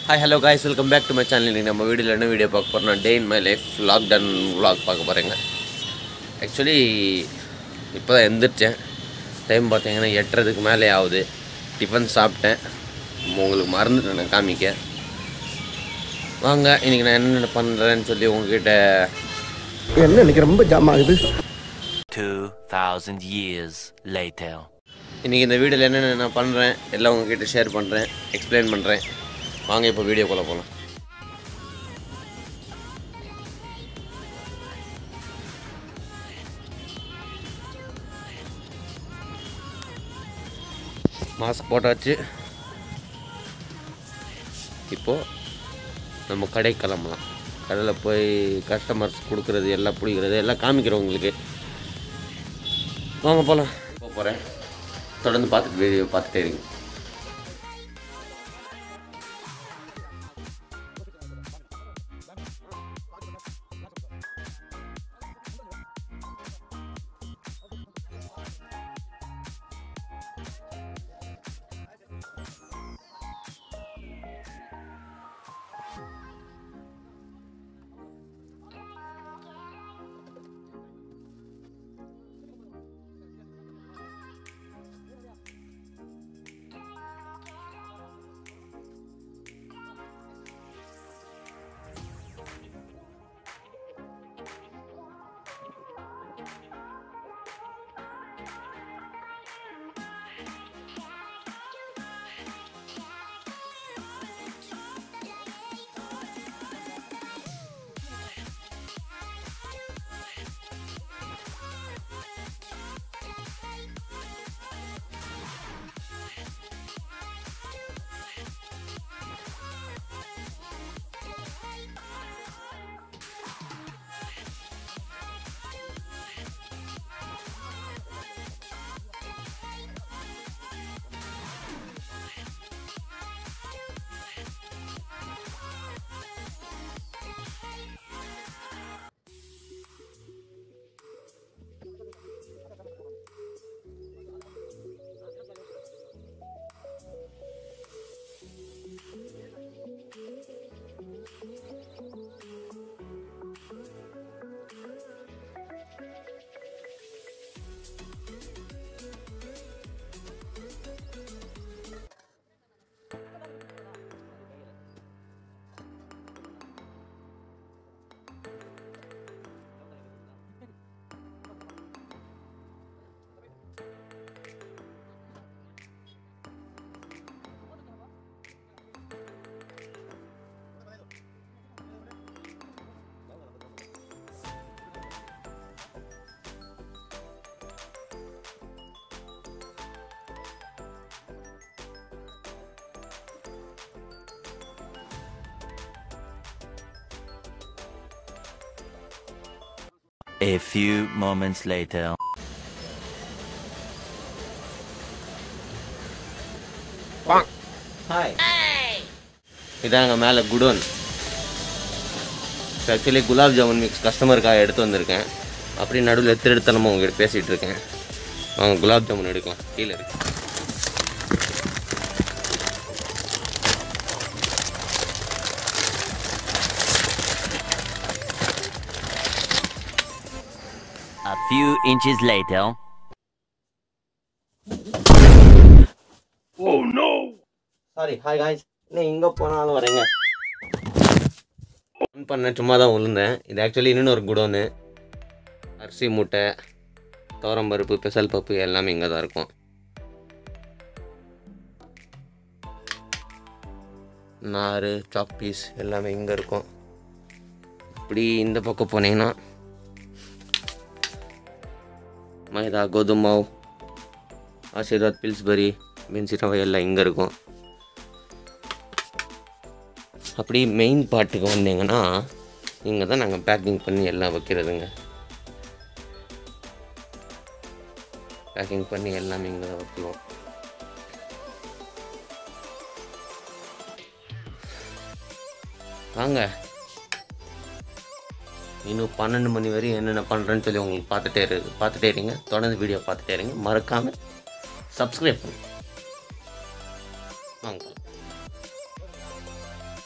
Hi hello guys welcome back to my channel இன்றைக்கி நம்ம வீடியோவில் என்ன வீடியோ பார்க்க போகிறோம்னா day in my life lockdown vlog பார்க்க போகிறேங்க ஆக்சுவலி இப்போ தான் எந்திரிச்சேன் டைம் பார்த்தீங்கன்னா எட்டுறதுக்கு மேலே ஆகுது டிஃபன் சாப்பிட்டேன் உங்களுக்கு மறந்துட்டேன் நான் காமிக்க வாங்க இன்றைக்கி நான் என்னென்ன பண்ணுறேன்னு சொல்லி உங்ககிட்ட என்ன இன்னைக்கு ரொம்ப ஜாம் ஆகுது 2,000 years later. இன்றைக்கி இந்த வீடியோவில் என்னென்ன நான் பண்ணுறேன் எல்லாம் உங்ககிட்ட ஷேர் பண்ணுறேன் எக்ஸ்பிளைன் பண்ணுறேன் வாங்க இப்போ வீடியோக்குள்ளே போகலாம் மாஸ்க் போட்டாச்சு இப்போது நம்ம கடை கிளம்பலாம் கடையில் போய் கஸ்டமர்ஸ் கொடுக்குறது எல்லாம் பிடிக்கிறது எல்லாம் காமிக்கிறோம் உங்களுக்கு வாங்க போகலாம் போக போகிறேன் தொடர்ந்து பார்த்துட்டு வீடியோ பார்த்துட்டே இருங்க A few moments later. Hi இதாங்க மேலே godown actually gulab jamun mix கஸ்டமருக்காக எடுத்து வந்திருக்கேன் அப்படியே நடுவில் எடுத்து எடுத்தனமா உங்ககிட்ட பேசிகிட்டு இருக்கேன் வாங்க குலாப் ஜாமுன் எடுக்கலாம் கீழே இருக்கு A few inches later. Sorry hi guys இன்னும் எங்கே போனாலும் வரேங்க ஃபோன் பண்ண சும்மா தான் விழுந்தேன் இது ஆக்சுவலி இன்னொன்று ஒரு குடோனு அரிசி மூட்டை துவரம்பருப்பு பெசல் பருப்பு எல்லாமே இங்கே தான் இருக்கும் நார் சாக் பீஸ் எல்லாமே இங்கே இருக்கும் இப்படி இந்த பக்கம் போனீங்கன்னா மைதா கோதுமை மாவு ஆசீர்வாத் பில்ஸ்பரி பென்சி ரவை எல்லாம் இங்கே இருக்கும் அப்படி மெயின் பார்ட்டுக்கு வந்தீங்கன்னா இங்கே தான் நாங்கள் பேக்கிங் பண்ணி எல்லாம் வைக்கிறதுங்க பேக்கிங் பண்ணி எல்லாமே இங்கே தான் வைக்குவோம் வாங்க இன்னும் பன்னெண்டு மணி வரையும் என்னென்ன பண்ணுறேன்னு சொல்லி உங்களுக்கு பார்த்துட்டே இரு பார்த்துட்டே இருங்க தொடர்ந்து வீடியோ பார்த்துட்டே இருங்க மறக்காமல் சப்ஸ்கிரைப் பண்ணுங்க வாங்க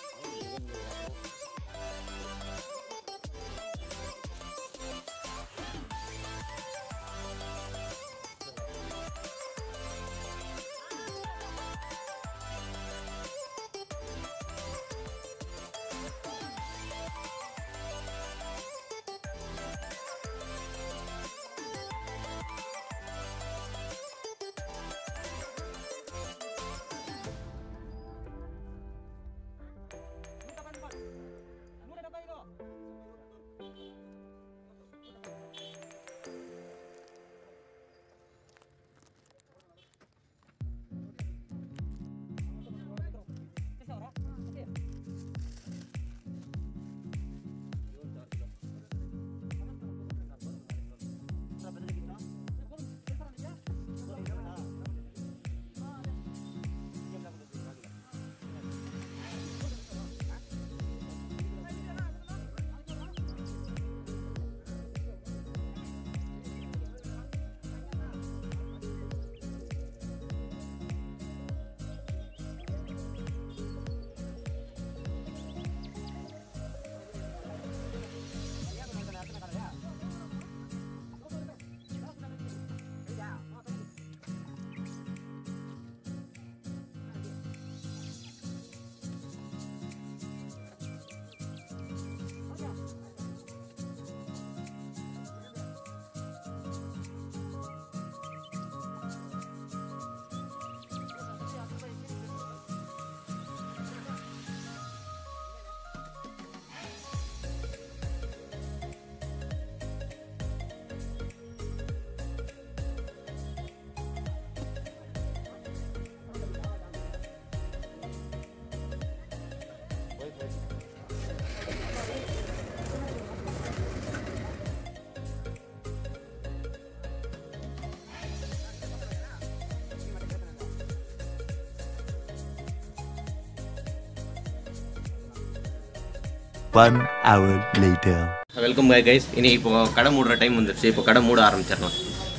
One hour later. Welcome guys இனி இப்போ கடை மூடுற டைம் வந்துருச்சு இப்போ கடை மூட ஆரம்பிச்சிடலாம்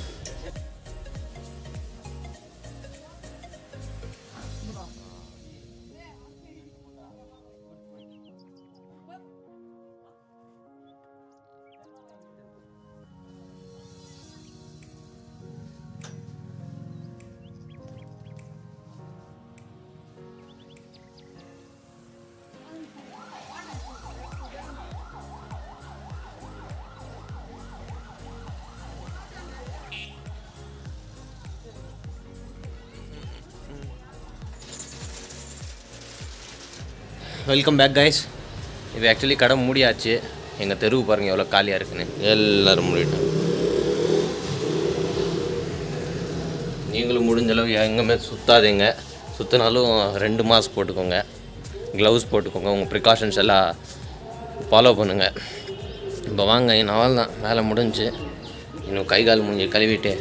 வெல்கம் பேக் கைஸ் இது ஆக்சுவலி கடை மூடியாச்சு எங்கள் தெருவு பாருங்கள் எவ்வளோ காலியாக இருக்குன்னு எல்லோரும் மூடிட்டோம் நீங்களும் முடிஞ்ச அளவு எங்கேயுமே சுத்தாதீங்க சுற்றினாலும் ரெண்டு மாஸ்க் போட்டுக்கோங்க க்ளவுஸ் போட்டுக்கோங்க உங்கள் ப்ரிகாஷன்ஸ் எல்லாம் ஃபாலோ பண்ணுங்கள் இப்போ வாங்க நாள் தான் வேலை முடிஞ்சு இன்னும் கை கால் மூஞ்சி கழுவிட்டு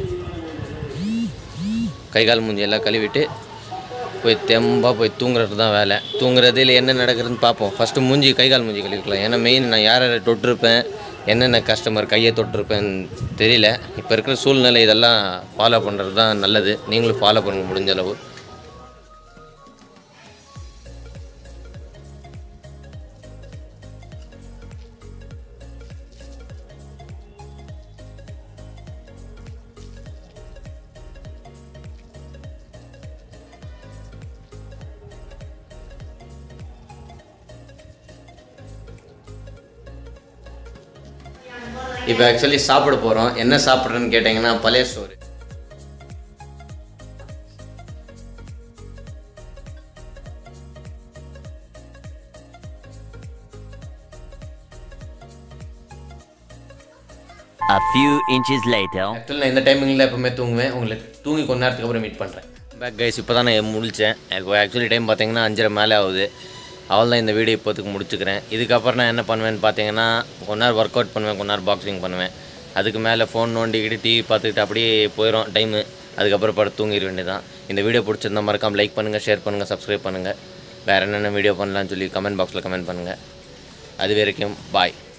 கை கால் மூஞ்சி எல்லாம் கழுவிட்டு போய் தெம்பாக போய் தூங்குறது தான் வேலை தூங்குறதில் என்ன நடக்குதுன்னு பார்ப்போம் ஃபஸ்ட்டு மூஞ்சி கை கால் மூஞ்சி கழுவிக்கலாம் ஏன்னா மெயின் நான் யாரை தொட்டிருப்பேன் என்னென்ன கஸ்டமர் கையை தொட்டிருப்பேன்னு தெரியல இப்போ இருக்கிற சூழ்நிலை இதெல்லாம் ஃபாலோ பண்ணுறது தான் நல்லது நீங்களும் ஃபாலோ பண்ணுங்க முடிஞ்ச அளவு இப்போ ஆக்சுவலி சாப்பிட போகிறோம் என்ன சாப்பிட்றேன்னு கேட்டிங்கன்னா பழைய சோறு A few inches later. Actually நான் இந்த டைமிங்கில் எப்பவுமே தூங்குவேன் உங்களை தூங்கி கொஞ்ச நேரத்துக்கு அப்புறம் மீட் பண்ணுறேன் பேக் கைஸ் இப்போ தான் நான் முழிச்சேன் இப்போ ஆக்சுவலி டைம் பார்த்தீங்கன்னா அஞ்சரை மேலே ஆகுது அவள் தான் இந்த வீடியோ இப்போத்துக்கு முடிச்சுக்கிறேன் இதுக்கப்புறம் நான் என்ன பண்ணுவேன்னு பார்த்தீங்கன்னா கொஞ்ச நேரம் ஒர்க் அவுட் பண்ணுவேன் கொஞ்ச நேரம் பாக்ஸிங் பண்ணுவேன் அதுக்கு மேலே ஃபோன் நோண்டிக்கிட்டு டிவி பார்த்துக்கிட்டு அப்படியே போயிடும் டைமு அதுக்கப்புறம் படுத்து தூங்கிட வேண்டியதான் இந்த வீடியோ பிடிச்சிருந்தா மறக்காம லைக் பண்ணுங்கள் ஷேர் பண்ணுங்கள் சப்ஸ்கிரைப் பண்ணுங்கள் வேறு என்னென்ன வீடியோ பண்ணலாம்னு சொல்லி கமெண்ட் பாக்ஸில் கமெண்ட் பண்ணுங்கள் அது வரைக்கும் பாய்